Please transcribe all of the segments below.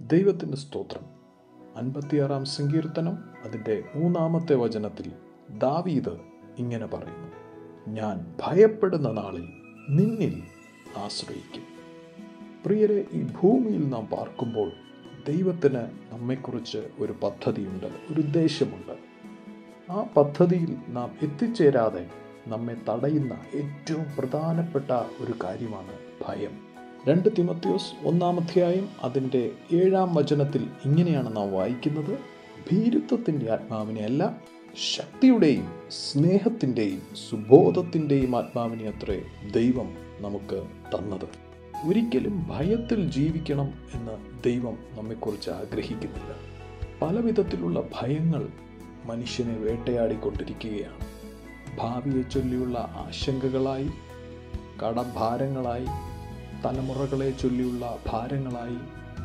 ദൈവത്തിൻ്റെ സ്തോത്രം അൻപത്തിയാറാം സങ്കീർത്തനം അതിൻ്റെ മൂന്നാമത്തെ വചനത്തിൽ ദാവീദ് ഇങ്ങനെ പറയുന്നു ഞാൻ ഭയപ്പെടുന്ന നാളിൽ നിന്നിൽ ആശ്രയിക്കും പ്രിയരെ ഈ ഭൂമിയിൽ നാം പാർക്കുമ്പോൾ ദൈവത്തിന് നമ്മെക്കുറിച്ച് ഒരു പദ്ധതിയുണ്ട് ഒരു ഉദ്ദേശമുണ്ട് ആ പദ്ധതിയിൽ നാം എത്തിച്ചേരാതെ നമ്മെ തടയുന്ന ഏറ്റവും പ്രധാനപ്പെട്ട ഒരു കാര്യമാണ് ഭയം രണ്ട് തിമത്യോസ് ഒന്നാമധ്യായം അതിൻ്റെ ഏഴാം വചനത്തിൽ ഇങ്ങനെയാണ് നാം വായിക്കുന്നത് ഭീരുത്വത്തിൻ്റെ ആത്മാവിനെ അല്ല ശക്തിയുടെയും സ്നേഹത്തിൻ്റെയും സുബോധത്തിൻ്റെയും ആത്മാവിനെ അത്രേ ദൈവം നമുക്ക് തന്നത് ഒരിക്കലും ഭയത്തിൽ ജീവിക്കണം എന്ന് ദൈവം നമ്മെക്കുറിച്ച് ആഗ്രഹിക്കുന്നില്ല പല വിധത്തിലുള്ള ഭയങ്ങൾ മനുഷ്യനെ വേട്ടയാടിക്കൊണ്ടിരിക്കുകയാണ് ഭാവിയെ ചൊല്ലിയുള്ള ആശങ്കകളായി കടഭാരങ്ങളായി തലമുറകളെ ചൊല്ലിയുള്ള ഭാരങ്ങളായി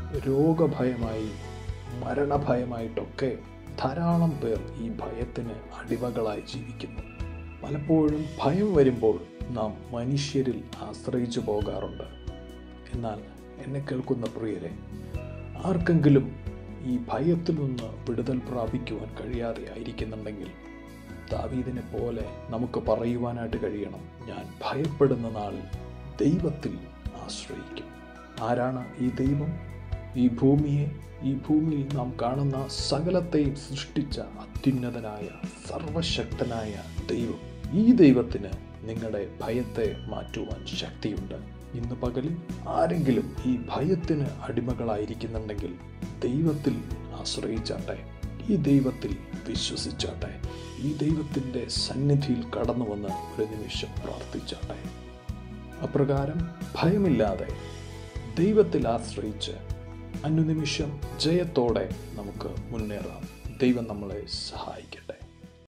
രോഗഭയമായി മരണഭയമായിട്ടൊക്കെ ധാരാളം പേർ ഈ ഭയത്തിന് അടിമകളായി ജീവിക്കുന്നു പലപ്പോഴും ഭയം വരുമ്പോൾ നാം മനുഷ്യരിൽ ആശ്രയിച്ചു പോകാറുണ്ട് എന്നാൽ എന്നെ കേൾക്കുന്ന പ്രിയരെ ആർക്കെങ്കിലും ഈ ഭയത്തിൽ നിന്ന് വിടുതൽ പ്രാപിക്കുവാൻ കഴിയാതെ ആയിരിക്കുന്നുണ്ടെങ്കിൽ ദാവീദിനെ പോലെ നമുക്ക് പറയുവാനായിട്ട് കഴിയണം ഞാൻ ഭയപ്പെടുന്ന നാളിൽ ദൈവത്തിൽ ആശ്രയിക്കും ആരാണ് ഈ ദൈവം ഈ ഭൂമിയെ ഈ ഭൂമിയിൽ നാം കാണുന്ന സകലത്തെയും സൃഷ്ടിച്ച അത്യുന്നതനായ സർവശക്തനായ ദൈവം ഈ ദൈവത്തിന് നിങ്ങളുടെ ഭയത്തെ മാറ്റുവാൻ ശക്തിയുണ്ട് ഇന്ന് പകലിൽ ആരെങ്കിലും ഈ ഭയത്തിന് അടിമകളായിരിക്കുന്നുണ്ടെങ്കിൽ ദൈവത്തിൽ ആശ്രയിച്ചാട്ടെ ഈ ദൈവത്തിൽ വിശ്വസിച്ചാട്ടെ ഈ ദൈവത്തിൻ്റെ സന്നിധിയിൽ കടന്നു വന്ന് ഒരു നിമിഷം പ്രാർത്ഥിച്ചാട്ടെ അപ്രകാരം ഭയമില്ലാതെ ദൈവത്തിൽ ആശ്രയിച്ച് അനുനിമിഷം ജയത്തോടെ നമുക്ക് മുന്നേറാം ദൈവം നമ്മളെ സഹായിക്കട്ടെ